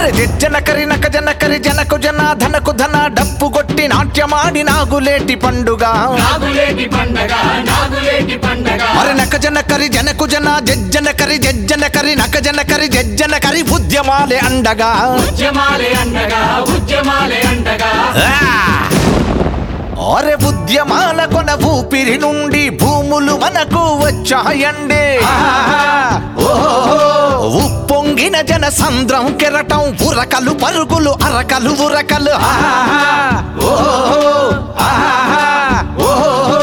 అరే జనకరి నక జనకరి జనకు జన ధనకు ధన డప్పు కొట్టి నాట్యమాడి నాగులేటి పండుగ నాగులేటి పండగ నాగులేటి పండగ అరే నక జనకరి జనకు జన జజ్జనకరి జజ్జనకరి నక జనకరి జజ్జనకరి ఉద్యమాలే అండగా ఉద్యమాలే అండగా ఉద్యమాలే అండగా ఆ! అరే ఉద్యమాల కొన ఊపిరి నుండి భూములు మనకు వచ్చాయండి ఓహో! ఉప్పొంగిన జన సంద్రం కెరటం ఉరకలు పరుగులు అరకలు ఉరకలు ఆహా! ఓహో! ఆహా! ఓహో!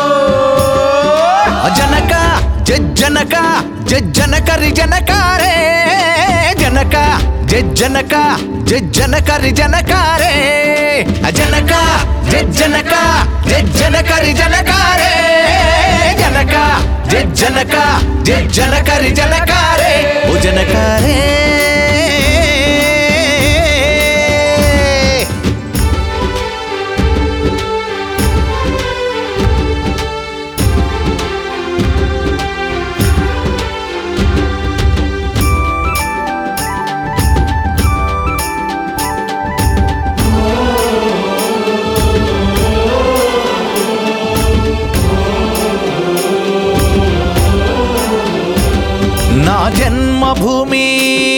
జనక జజ్జనక జజ్జనకరి జనకారే జనక జజ్జనక జజ్జనకరి జనకారే జనక జజ్జనక జజ్జనకరి జనకారే జనక జజ్జనక జజ్జనకరి జనకారే ఓ జనకారే నా జన్మభూమి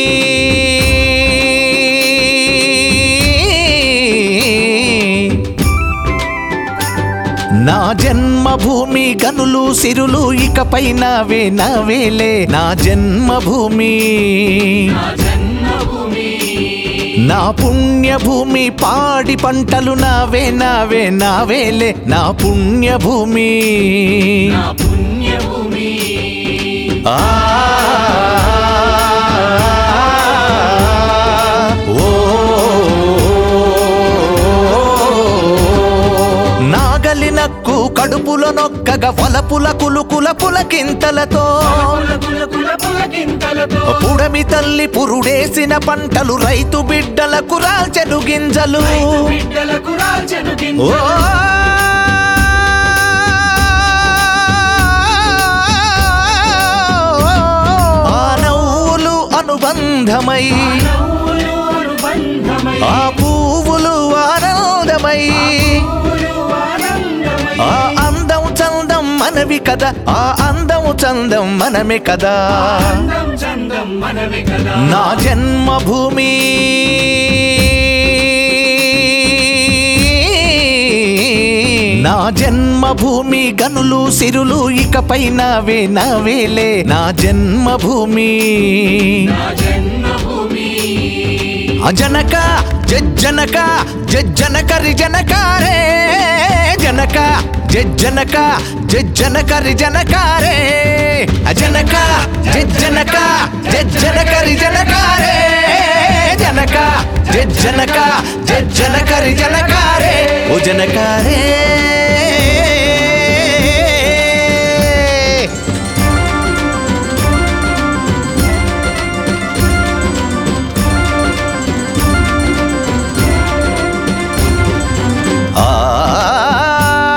నా జన్మభూమి గనులు సిరులు ఇకపై నావే నావేలే నా జన్మభూమి నా జన్మభూమి నా పుణ్యభూమి పాడి పంటలు నావే నావే నావేలే నా పుణ్యభూమి నా పుణ్యభూమి ఆ ఓ నాగలి నక్కు కడుపులో నొక్కగా వలపుల కులుకుల పులకింతలతో కుల కుల కుల పులకింతలతో పుడమి తల్లి పురుడేసిన పంటలు రైతు బిడ్డలకు రాల్చెను గింజలు బిడ్డలకు రాల్చెను ఓ గింజలు ఆ నవ్వులు అనుబంధమై నవ్వులు అనుబంధమై ఆ పువ్వులు ఆనందమై పువ్వులు ఆనందమై ఆ అందం చందం మనవి కదా ఆ అందం చందం మనమే కదా అందం చందం మనమే కదా నా జన్మభూమి నా జన్మభూమి గనులు సిరులు ఇకపై నావే నావేలే నా జన్మభూమి నా జన్మభూమి అజనక జజ్జనక జజ్జనకరి జనకారే జనక జజ్జనక జజ్జనకరి జనకారే అజనక జజ్జనక జజ్జనకరి జనకారే జనక జజ్జనక జజ్జనకరి జనకారే ఓ జనకారే ఆ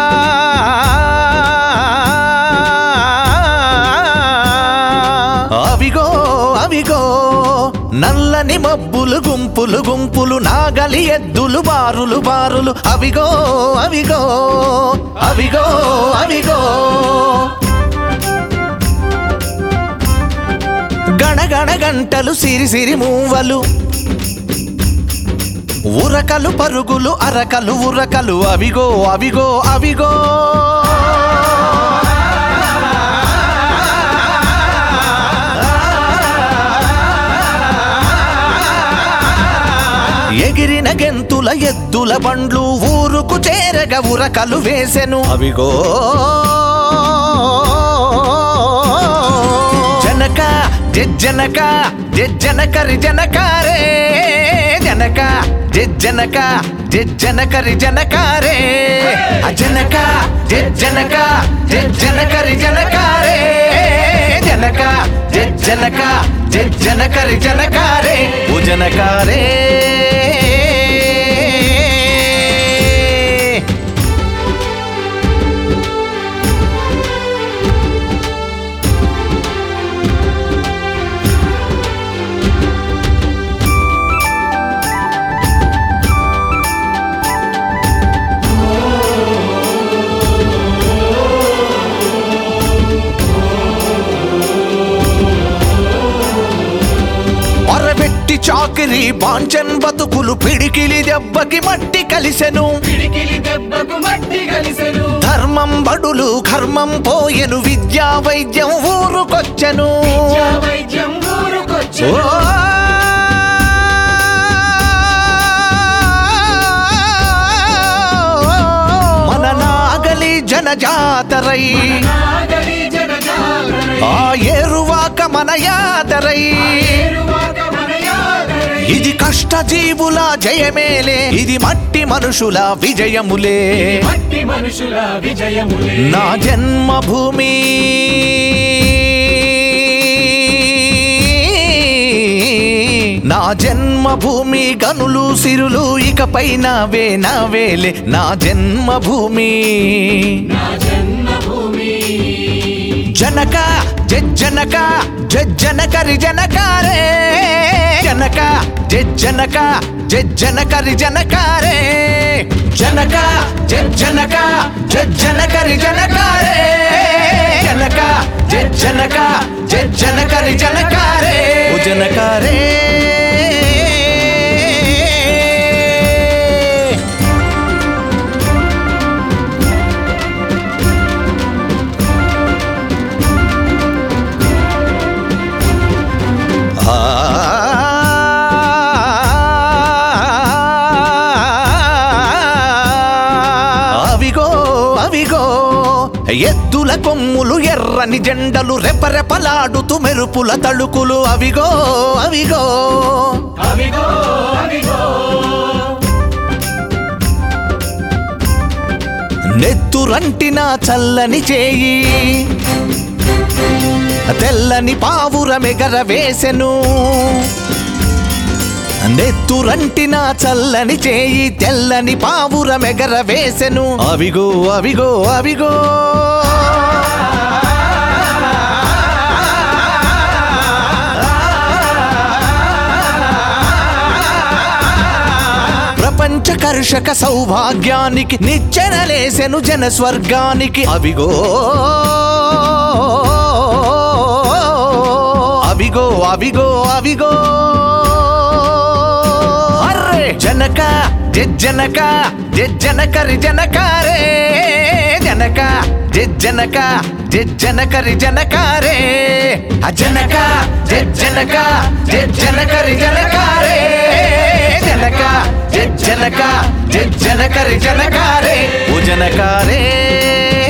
అవిగో అవిగో నల్లని మబ్బులు గుంపులు గుంపులు నాగలి ఎద్దులు బారులు బారులు అవిగో అవిగో అవిగో అవిగో గణగణ గంటలు సిరి సిరి మూవలు ఉరకలు పరుగులు అరకలు ఉరకలు అవిగో అవిగో అవిగో ఎగిరిన గెంతుల ఎద్దుల బండ్లు ఊరుకు చేరగ ఉరకలు వేసెను అవిగో జనక జజ్జనక జజ్జనకరి జనకారే జనక జజ్జనక జజ్జనకరి జనకారే అజనక జజ్జనక జజ్జనకరి జనకారే జనక జజ్జనక జజ్జనకరి జనకారే ఓ జనకారే వెట్టి చాకిరి బాంచన్ బతుకులు పిడికిలి దెబ్బకి మట్టి కలిసెను పిడికిలి దెబ్బకు మట్టి కలిసెను ధర్మం బడులు కర్మం పోయెను విద్యా వైద్యం ఊరుకొచ్చెను విద్యా వైద్యం ఓ! ఊరుకొచ్చెను మన నాగలి జనజాతరై నాగలి జనజాగరై ఆ ఏరువాక మన యాదరై ఏరువాక మన యాదరై ఇది కష్టజీవుల జయమేలే ఇది మట్టి మనుషుల విజయములే మట్టి మనుషుల విజయములే నా జన్మభూమి నా జన్మభూమి గనులు సిరులు ఇకపై నావే నావేలే నా జన్మభూమి నా జన్మభూమి జనక జనక జనకరి జనకారే జనక జనక జనకరి జనకారే జనక జనక జనకరి జనకారే జనక జనక జనకరి జనకారే ఓ జనకారే అవిగో అవిగో ఎద్దుల కొమ్ములు ఎర్రని జెండలు రెపరెపలాడుతూ మెరుపుల తళుకులు అవిగో అవిగో అవిగో అవిగో నెత్తురంటిన చల్లని చేయి తెల్లని పావుర మెగర వేసెను నెత్తురంటిన చల్లని చేయి తెల్లని పావుర మెగర వేసెను అవిగో అవిగో అవిగో ప్రపంచ కర్షక సౌభాగ్యానికి నిచ్చెనలేసెను జన స్వర్గానికి అవిగో అవిగో అవిగో అవిగో అర్రే జనక జనక జనకరి జనకారే జనక జనక జనకరి జనకారే అజనక జనక జనకరి జనకారే జనక జనక జనకరి జనకారే ఓ జనకారే